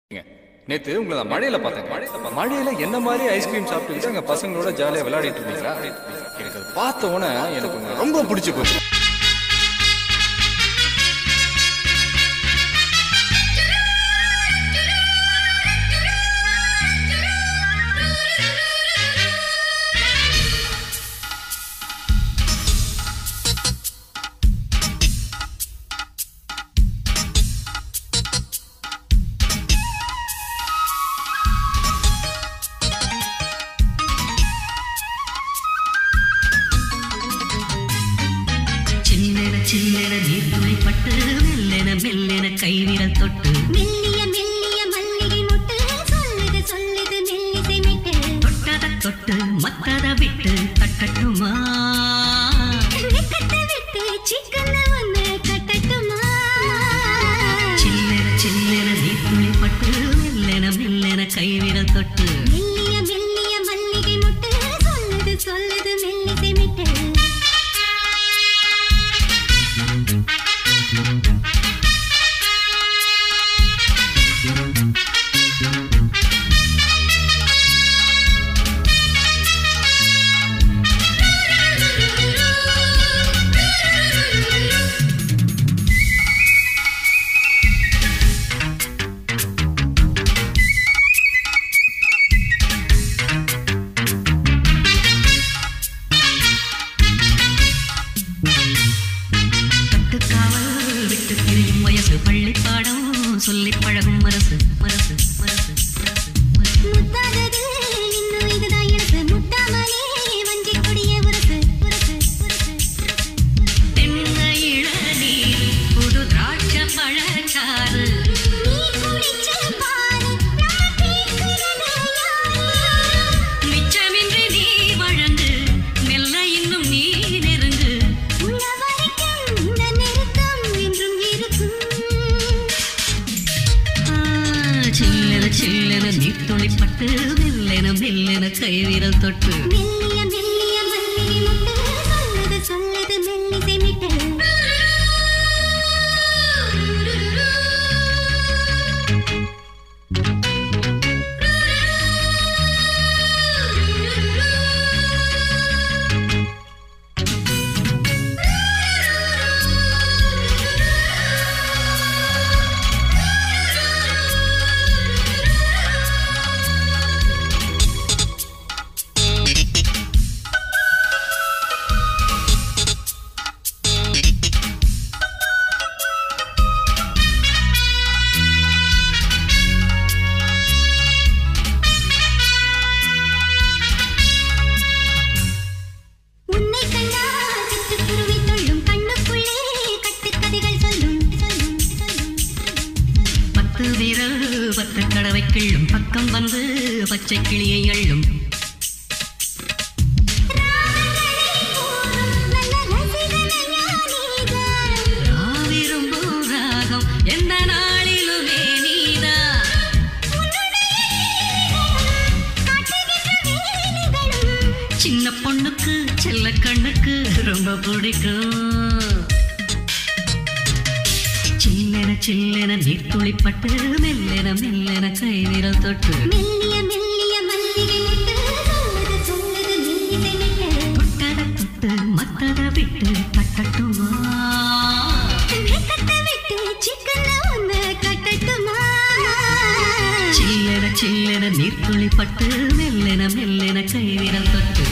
நேத்து உங்களை நான் மழையில பார்த்தேன் மழையில மழையில என்ன மாதிரி ஐஸ்கிரீம் சாப்பிட்டுக்கிட்டு அங்க பசங்களோட ஜாலியா விளையாடிட்டு இருந்தீங்களா எனக்கு அது பார்த்த உடனே எனக்கு உங்களை ரொம்ப பிடிச்சி போச்சு சில்லென சில்லென நீர்த்துளை பட்டு மெல்லென மெல்லென கைவிரல் தொட்டு மெல்லிய மெல்லிய மல்லிகை மொட்டு சொல்லுது சொல்லுது மெல்லிசை மெட்டு தொட்டத தொட்டு மத்தத விட்டு தட்டட்டுமா வெக்கத்தை விட்டு சிக்கன ஒண்ணு கட்டட்டுமா சில்லென சில்லென நீர்த்துளை பட்டு மெல்லென மெல்லென கைவிரல் தொட்டு மெல்லிய மெல்லிய மல்லிகை மொட்டு சொல்லுது சொல்லுது மெல்லிசை மெட்டு கட்டுக்காவல் விட்டு திரியும் வயசு பள்ளிப்பாடம் சொல்லி பழகும் மரசு மரசு மரசு மரசு மரசு முத்தாதது இன்னும் இதுதான் எனக்கு முட்டாமலே வஞ்சி கொடிய உரசு உரசு உரசு உரசு தென்னை இளநீர் புது திராட்சை பழச்சாறு நீ குடிச்ச பாரு நம்ம கேட்கிறது யாரு மிச்சமின்றி நீ வழங்கு மெல்ல இன்னும் நீ நெருங்கு உள்ள வரைக்கும் இந்த நெருக்கம் என்றும் இருக்கும் ஆ, சில்லென சில்லென நீ துளிப்பட்டு மெல்லென மெல்லென கைவிரல் தொட்டு மெல்லிய மெல்லிய மல்லிகை முட்டு சொல்லுது சொல்லுது மெல்லிசை மிட்டு உன்னை கண்டால் சிட்டுக்குருவி துள்ளும் கண்ணுக்குள்ளே கட்டுக்கதைகள் சொல்லும் சொல்லும் சொல்லும் சொல்லும் பத்து விரல் பத்து கடவை கிள்ளும் பக்கம் வந்து பச்சை கிளியை அள்ளும் ராவிரும்பும் ராகம் எந்த நாளிலுமே நீதா சின்ன பொண்ணுக்கு செல்ல கண்ணுக்கு ரொம்ப பிடிக்கும் சில்லென சில்லென நீர் துளிப்பட்டு மெல்லென மெல்லென கைவிரல் தொட்டு மெல்லிய மெல்லிய மல்லிகை முட்டு சொல்லுது சொல்லுது மெல்லிசை மெட்டு தொட்டத தொட்டு மத்தத விட்டு தட்டட்டுமா வெக்கத்தை விட்டு சிக்கன ஒண்ணு கட்டட்டுமா சில்லென சில்லென நீர் துளிப்பட்டு மெல்லென மெல்லென கைவிரல் தொட்டு